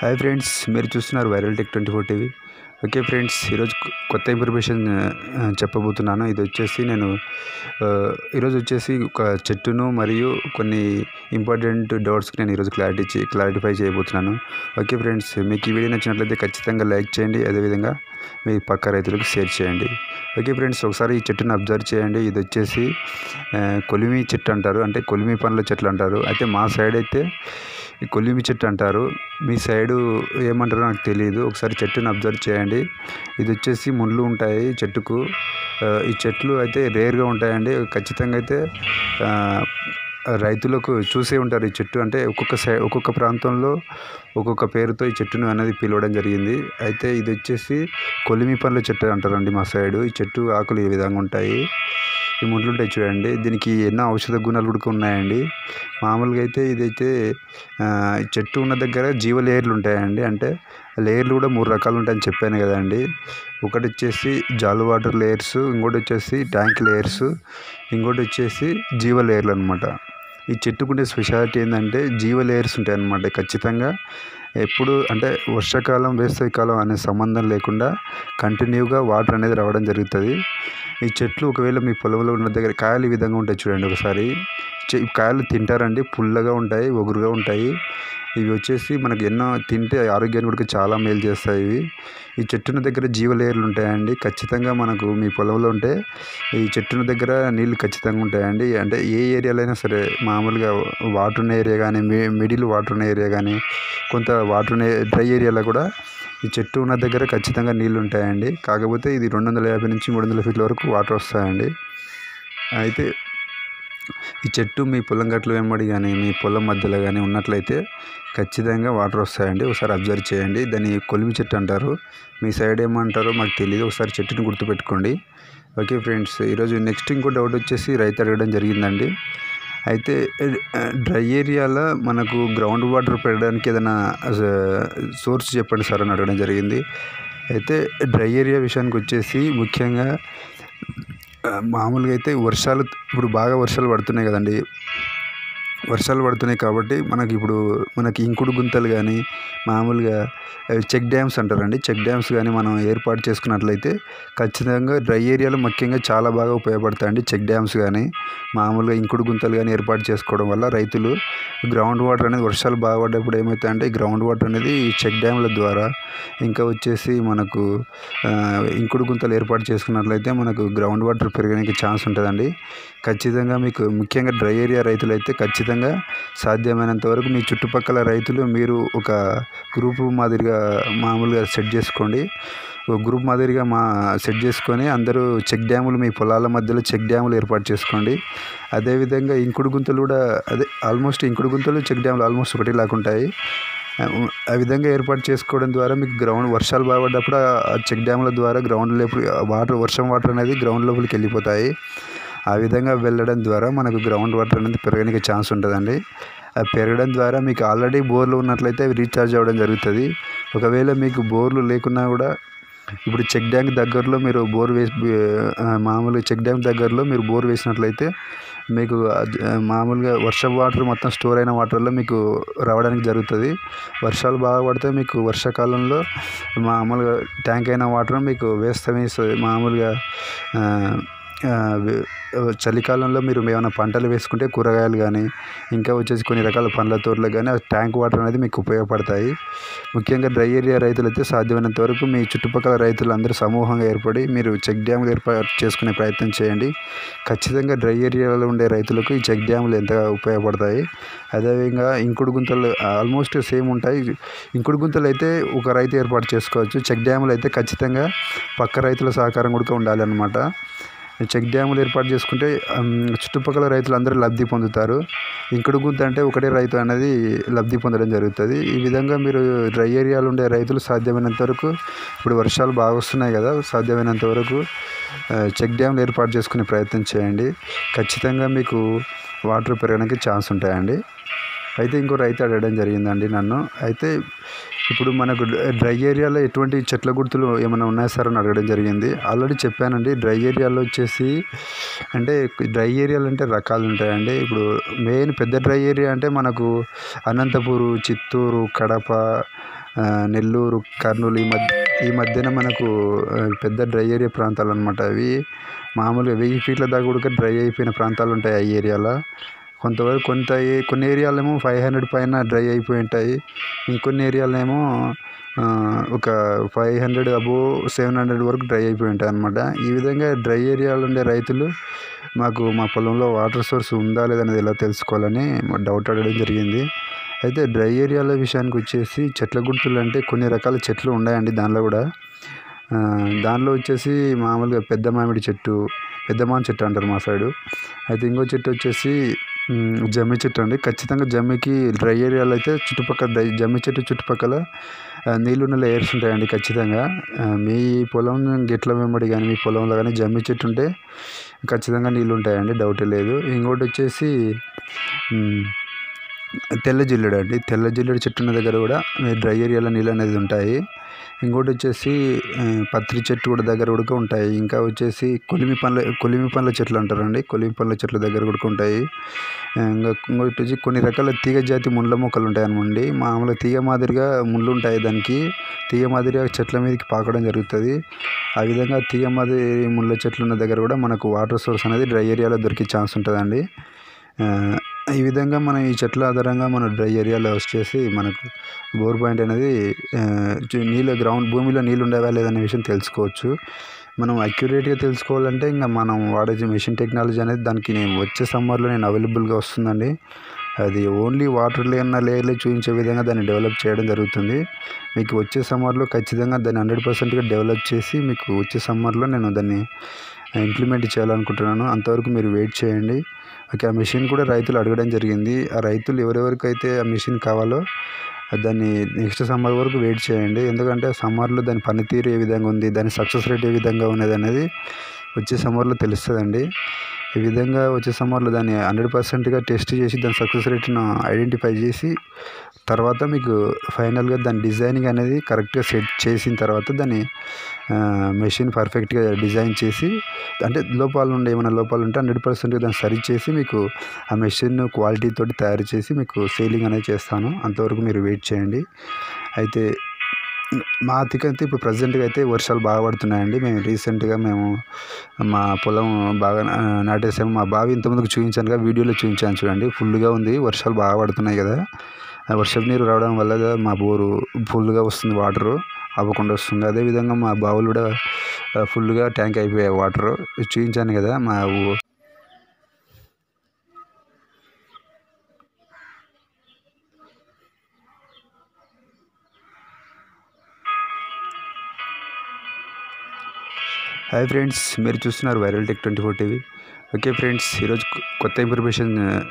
hi friends మీరు చూస్తున్నారు viral tech twenty four TV okay friends ఈరోజు కొ- కొత్త ఇన్ఫర్మేషన్ ఆ, చెప్పబోతున్నాను ఇది వచ్చేసి నేను ఆ, ఈరోజు వచ్చేసి ఒక చెట్టును మరియు కొన్ని ఇంపార్టెంట్ డౌట్స్కి నేను ఈరోజు క్లారిటీ చే క్లారిఫై చేయబోతున్నాను ఓకే ఫ్రెండ్స్ మీకు ఈ వీడియో నచ్చినట్లయితే ఖచ్చితంగా లైక్ చేయండి అదేవిధంగా మీ పక్క రైతులకు షేర్ చేయండి ఓకే ఫ్రెండ్స్ ఒకసారి ఈ చెట్టును అబ్జర్వ్ చేయండి ఇది వచ్చేసి ఆ, కొలిమి చెట్టు అంటారు అంటే కొలిమి పండ్ల చెట్లు అంటారు అయితే మా సైడ్ అయితే ఈ కొలిమి చెట్టు అంటారు మీ సైడు ఏమంటారో నాకు తెలియదు ఒకసారి చెట్టుని అబ్జర్వ్ చేయండి ఇది వచ్చేసి ముళ్ళు ఉంటాయి ఈ చెట్టుకు ఆ, ఈ చెట్లు అయితే రేర్గా ఉంటాయండి ఖచ్చితంగా అయితే ఆ, రైతులకు చూసే ఉంటారు ఈ చెట్టు అంటే ఒక్కొక్క సై ఒక్కొక్క ప్రాంతంలో ఒక్కొక్క పేరుతో ఈ చెట్టును అనేది పిలవడం జరిగింది అయితే ఇది వచ్చేసి కొలిమి పండ్ల చెట్టు అంటారండి మా సైడు ఈ చెట్టు ఆకులు ఈ విధంగా ఉంటాయి ఈ ముళ్ళు ఉంటాయి చూడండి దీనికి ఎన్నో ఔషధ గుణాలు కూడా ఉన్నాయండి మామూలుగా అయితే ఇదైతే ఆ, ఈ చెట్టు ఉన్న దగ్గర జీవ లేయర్లు ఉంటాయండి అంటే లేయర్లు కూడా మూడు రకాలు ఉంటాయని చెప్పాను కదండి ఒకటి వచ్చేసి జాలు వాటర్ లేయర్స్ ఇంకోటి వచ్చేసి ట్యాంక్ లేయర్స్ ఇంకోటి వచ్చేసి జీవ లేయర్లు అనమాట ఈ చెట్టుకుండే స్పెషాలిటీ ఏంటంటే జీవ లేయర్స్ ఉంటాయి అన్నమాట ఖచ్చితంగా ఎప్పుడు అంటే వర్షాకాలం వేసవి కాలం అనే సంబంధం లేకుండా కంటిన్యూగా వాటర్ అనేది రావడం జరుగుతుంది ఈ చెట్లు ఒకవేళ మీ పొలంలో ఉన్న దగ్గర కాయలు ఈ విధంగా ఉంటాయి చూడండి ఒకసారి చె- ఈ కాయలు తింటారండి పుల్లగా ఉంటాయి ఒగురుగా ఉంటాయి ఇవి వచ్చేసి మనకి ఎన్నో తింటే ఆరోగ్యానికి కూడా చాలా మేలు చేస్తాయి ఇవి ఈ చెట్టున దగ్గర జీవలేయర్లు ఉంటాయండి ఖచ్చితంగా మనకు మీ పొలంలో ఉంటే ఈ చెట్టున దగ్గర నీళ్ళు ఖచ్చితంగా ఉంటాయండి అంటే ఏ ఏరియాలో అయినా సరే మామూలుగా వాటర్ ఉన్న ఏరియా కానీ మిడిల్ వాటర్ ఉన్న ఏరియా కానీ కొంత వాటర్ ఉన్న డ్రై ఏరియాలో కూడా ఈ చెట్టు ఉన్న దగ్గర ఖచ్చితంగా నీళ్ళు ఉంటాయండి కాకపోతే ఇది రెండు వందల యాభై నుంచి మూడు వందల ఫీట్ల వరకు వాటర్ వస్తాయండి అయితే ఈ చెట్టు మీ పొలం గట్ల వెంబడి కానీ మీ పొలం మధ్యలో కానీ ఉన్నట్లయితే ఖచ్చితంగా వాటర్ వస్తాయండి ఒకసారి అబ్జర్వ్ చేయండి దాన్ని కొలిమి చెట్టు అంటారు మీ సైడ్ ఏమంటారో మాకు తెలియదు ఒకసారి చెట్టుని గుర్తుపెట్టుకోండి ఓకే ఫ్రెండ్స్ ఈరోజు నెక్స్ట్ ఇంకో డౌట్ వచ్చేసి రైతు అడగడం జరిగిందండి అయితే డ్రై ఏరియాలో మనకు గ్రౌండ్ వాటర్ పెట్టడానికి ఏదైనా సోర్స్ చెప్పండి సార్ అని అడగడం జరిగింది అయితే డ్రై ఏరియా విషయానికి వచ్చేసి ముఖ్యంగా ఆ, మామూలుగా అయితే వర్షాలు ఇప్పుడు బాగా వర్షాలు పడుతున్నాయి కదండి వర్షాలు పడుతున్నాయి కాబట్టి మనకి ఇప్పుడు మనకి ఇంకుడు గుంతలు కానీ మామూలుగా అవి చెక్ డ్యామ్స్ అంటారండి చెక్ డ్యామ్స్ కానీ మనం ఏర్పాటు చేసుకున్నట్లయితే ఖచ్చితంగా డ్రై ఏరియాలో ముఖ్యంగా చాలా బాగా ఉపయోగపడతాయండి చెక్ డ్యామ్స్ కానీ మామూలుగా ఇంకుడు గుంతలు కానీ ఏర్పాటు చేసుకోవడం వల్ల రైతులు గ్రౌండ్ వాటర్ అనేది వర్షాలు బాగా పడ్డప్పుడు ఏమవుతాయంటే ఈ గ్రౌండ్ వాటర్ అనేది ఈ చెక్ డ్యామ్ల ద్వారా ఇంకా వచ్చేసి మనకు ఆ, ఇంకుడు గుంతలు ఏర్పాటు చేసుకున్నట్లయితే మనకు గ్రౌండ్ వాటర్ పెరగడానికి ఛాన్స్ ఉంటుందండి ఖచ్చితంగా మీకు ముఖ్యంగా డ్రై ఏరియా రైతులు అయితే ఖచ్చితంగా సాధ్యమైనంత వరకు మీ చుట్టుపక్కల రైతులు మీరు ఒక గ్రూపు మాదిరిగా మామూలుగా సెట్ చేసుకోండి ఒక గ్రూప్ మాదిరిగా మా సెట్ చేసుకొని అందరూ చెక్ డ్యాములు మీ పొలాల మధ్యలో చెక్ డ్యాములు ఏర్పాటు చేసుకోండి అదేవిధంగా ఇంకుడు గుంతలు కూడా అదే ఆల్మోస్ట్ ఇంకుడు గుంతలు చెక్ డ్యాములు ఆల్మోస్ట్ ఒకటి లాగుంటాయి ఆ విధంగా ఏర్పాటు చేసుకోవడం ద్వారా మీకు గ్రౌండ్ వర్షాలు బాగుపడ్డప్పుడు ఆ చెక్ డ్యాముల ద్వారా గ్రౌండ్ లోపల వాటర్ వర్షం వాటర్ అనేది గ్రౌండ్ లోపలికి వెళ్ళిపోతాయి ఆ విధంగా వెళ్ళడం ద్వారా మనకు గ్రౌండ్ వాటర్ అనేది పెరగడానికి ఛాన్స్ ఉంటుందండి ఆ పెరగడం ద్వారా మీకు ఆల్రెడీ బోర్లు ఉన్నట్లయితే అవి రీఛార్జ్ అవ్వడం జరుగుతుంది ఒకవేళ మీకు బోర్లు లేకున్నా కూడా ఇప్పుడు చెక్ డ్యాంక్ దగ్గరలో మీరు బోర్ వేసి ఆ, మామూలుగా చెక్ డ్యాంక్ దగ్గరలో మీరు బోర్ వేసినట్లయితే మీకు అది, ఆ, మామూలుగా వర్షం వాటర్ మొత్తం స్టోర్ అయిన వాటర్లో మీకు రావడానికి జరుగుతుంది వర్షాలు బాగా పడితే మీకు వర్షాకాలంలో మామూలుగా ట్యాంక్ అయిన వాటర్ మీకు వేస్తాం వేస్తుంది మామూలుగా ఆ, ఆ, వే- చలికాలంలో మీరు ఏమైనా పంటలు వేసుకుంటే కూరగాయలు కానీ ఇంకా వచ్చేసి కొన్ని రకాల పండ్ల తోటలకు కానీ ఆ ట్యాంక్ వాటర్ అనేది మీకు ఉపయోగపడతాయి ముఖ్యంగా డ్రై ఏరియా రైతులైతే సాధ్యమైనంత వరకు మీ చుట్టుపక్కల రైతులు అందరూ సమూహంగా ఏర్పడి మీరు చెక్ డ్యాములు ఏర్పాటు చేసుకునే ప్రయత్నం చేయండి ఖచ్చితంగా డ్రై ఏరియాలో ఉండే రైతులకు ఈ చెక్ డ్యాములు ఎంతగా ఉపయోగపడతాయి అదేవిధంగా ఇంకుడు గుంతలు ఆల్మోస్ట్ సేమ్ ఉంటాయి ఇంకుడు గుంతలు అయితే ఒక రైతు ఏర్పాటు చేసుకోవచ్చు చెక్ డ్యాములు అయితే ఖచ్చితంగా పక్క రైతుల సహకారం కూడా ఉండాలి అన్నమాట చెక్ డ్యాములు ఏర్పాటు చేసుకుంటే అమ్, చుట్టుపక్కల రైతులు అందరూ లబ్ధి పొందుతారు ఇంకుడు గుంత అంటే ఒకటే రైతు అనేది లబ్ధి పొందడం జరుగుతుంది ఈ విధంగా మీరు డ్రై ఏరియాలో ఉండే రైతులు సాధ్యమైనంత వరకు ఇప్పుడు వర్షాలు బాగా వస్తున్నాయి కదా సాధ్యమైనంత వరకు ఆ, చెక్ డ్యామ్లు ఏర్పాటు చేసుకునే ప్రయత్నం చేయండి ఖచ్చితంగా మీకు వాటర్ పెరగడానికి ఛాన్స్ ఉంటాయండి అయితే ఇంకో రైతు అడగడం జరిగిందండి నన్ను అయితే ఇప్పుడు మనకు డ్రై ఏరియాలో ఎటువంటి చెట్ల గుర్తులు ఏమైనా ఉన్నాయా సార్ అని అడగడం జరిగింది ఆల్రెడీ చెప్పానండి డ్రై ఏరియాలో వచ్చేసి అంటే డ్రై ఏరియాలు అంటే రకాలు ఉంటాయండి ఇప్పుడు మెయిన్ పెద్ద డ్రై ఏరియా అంటే మనకు అనంతపూరు చిత్తూరు కడప ఆ, నెల్లూరు కర్నూలు ఈ మధ్య ఈ మధ్యన మనకు ఆ, పెద్ద డ్రై ఏరియా ప్రాంతాలు అనమాట అవి మామూలుగా వెయ్యి ఫీట్ల దాకా కూడా డ్రై అయిపోయిన ప్రాంతాలు ఉంటాయి ఆ ఏరియాలో కొంతవరకు కొంత ఏ- కొన్ని ఏరియాలేమో ఫైవ్ హండ్రెడ్ పైన డ్రై అయిపోయి ఉంటాయి ఇంకొన్ని ఏరియాలేమో ఆ, ఒక ఫైవ్ హండ్రెడ్ అబో సెవెన్ హండ్రెడ్ వరకు డ్రై అయిపోయి ఉంటాయి అనమాట ఈ విధంగా డ్రై ఏరియాలో ఉండే రైతులు మాకు మా పొలంలో వాటర్ సోర్స్ ఉందా లేదనేది ఎలా తెలుసుకోవాలని డౌట్ అడగడం జరిగింది అయితే డ్రై ఏరియాల విషయానికి వచ్చేసి చెట్ల గుర్తులు అంటే కొన్ని రకాల చెట్లు ఉన్నాయండి దానిలో కూడా ఆ, దానిలో వచ్చేసి మామూలుగా పెద్ద మామిడి చెట్టు పెద్ద మామిడి చెట్టు అంటారు మా సైడు అయితే ఇంకో చెట్టు వచ్చేసి మ్, జమ్మి చెట్టు అండి ఖచ్చితంగా జమ్మికి డ్రై ఏరియాలో అయితే చుట్టుపక్కల డ్రై జమ్మి చెట్టు చుట్టుపక్కల ఆ, నీళ్ళున్న లేయర్స్ ఉంటాయండి ఖచ్చితంగా ఆ, మీ పొలం గిట్ల వెంబడి కానీ మీ పొలంలో కానీ జమ్మి చెట్టు ఉంటే ఖచ్చితంగా నీళ్ళు ఉంటాయండి డౌటే లేదు ఇంకోటి వచ్చేసి మ్, తెల్ల జిల్లుడు అండి తెల్ల జిల్లుడు చెట్టు ఉన్న దగ్గర కూడా మీ డ్రై ఏరియాలో నీళ్ళు అనేది ఉంటాయి ఇంకోటి వచ్చేసి ఆ, పత్రి చెట్టు కూడా దగ్గర కూడా ఉంటాయి ఇంకా వచ్చేసి కొలిమి పండ్ల కొలిమి పండ్ల చెట్లు అంటారండి కొలిమి పండ్ల చెట్ల దగ్గర కూడా ఉంటాయి ఆ, ఇంకా ఇంకోటి వచ్చి కొన్ని రకాల తీగ జాతి ముళ్ళ మొక్కలు ఉంటాయి అనమండి మామూలుగా తీగ మాదిరిగా ముళ్ళు ఉంటాయి దానికి తీగ మాదిరిగా చెట్ల మీదకి పాకడం జరుగుతుంది ఆ విధంగా తీగ మాదిరి ముళ్ళ చెట్లు ఉన్న దగ్గర కూడా మనకు వాటర్ సోర్స్ అనేది డ్రై ఏరియాలో దొరికే ఛాన్స్ ఉంటుందండి ఆ, ఈ విధంగా మనం ఈ చెట్ల ఆధారంగా మన డ్రై ఏరియాలో వచ్చేసి మనకు బోర్ పాయింట్ అనేది ఆ, చు- నీళ్ళు గ్రౌండ్ భూమిలో నీళ్ళు ఉండేవా లేదనే విషయం తెలుసుకోవచ్చు మనం అక్యురేట్గా తెలుసుకోవాలంటే ఇంకా మనం వాడే మిషన్ టెక్నాలజీ అనేది దానికి నేను వచ్చే సమ్మర్లో నేను అవైలబుల్గా వస్తుందండి అది ఓన్లీ వాటర్ లేన లేయర్లే చూపించే విధంగా దాన్ని డెవలప్ చేయడం జరుగుతుంది మీకు వచ్చే సమ్మర్లో ఖచ్చితంగా దాన్ని హండ్రెడ్ పర్సెంట్గా డెవలప్ చేసి మీకు వచ్చే సమ్మర్లో నేను దాన్ని ఇంప్లిమెంట్ చేయాలనుకుంటున్నాను అంతవరకు మీరు వెయిట్ చేయండి ఓకే ఆ మిషన్ కూడా రైతులు అడగడం జరిగింది ఆ రైతులు ఎవరెవరికైతే ఆ మిషన్ కావాలో దాన్ని నెక్స్ట్ సమ్మర్ వరకు వెయిట్ చేయండి ఎందుకంటే సమ్మర్లో దాని పనితీరు ఏ విధంగా ఉంది దాని సక్సెస్ రేట్ ఏ విధంగా ఉన్నది అనేది వచ్చే సమ్మర్లో తెలుస్తుందండి ఈ విధంగా వచ్చే సమ్మర్లో దాన్ని హండ్రెడ్ పర్సెంట్గా టెస్ట్ చేసి దాని సక్సెస్ రేట్ను ఐడెంటిఫై చేసి తర్వాత మీకు ఫైనల్గా దాని డిజైనింగ్ అనేది కరెక్ట్గా సెట్ చేసిన తర్వాత దాన్ని మెషిన్ పర్ఫెక్ట్గా డిజైన్ చేసి అంటే లోపాలు ఉండే ఏమైనా లోపాలు ఉంటే హండ్రెడ్ పర్సెంట్గా దాన్ని సరి చేసి మీకు ఆ మెషిన్ క్వాలిటీ తోటి తయారు చేసి మీకు సేలింగ్ అనేది చేస్తాను అంతవరకు మీరు వెయిట్ చేయండి అయితే మా అతికైతే ఇప్పుడు ప్రజెంట్గా అయితే వర్షాలు బాగా పడుతున్నాయండి మేము రీసెంట్గా మేము మా పొలం బాగా ఆ, నాటేసాము మా బావి ఇంతకుముందుకు చూపించాను కదా వీడియోలో చూపించాను చూడండి ఫుల్గా ఉంది వర్షాలు బాగా పడుతున్నాయి కదా ఆ వర్షపు నీరు రావడం వల్ల మా బోరు ఫుల్గా వస్తుంది వాటరు అవ్వకుండా వస్తుంది అదేవిధంగా మా బావులు కూడా ఆ, ఫుల్గా ట్యాంక్ అయిపోయాయి వాటరు చూపించాను కదా మా ఊ- హాయ్ ఫ్రెండ్స్ మీరు చూస్తున్నారు viral tech twenty four TV okay friends ఈరోజు కొ- కొత్త ఇన్ఫర్మేషన్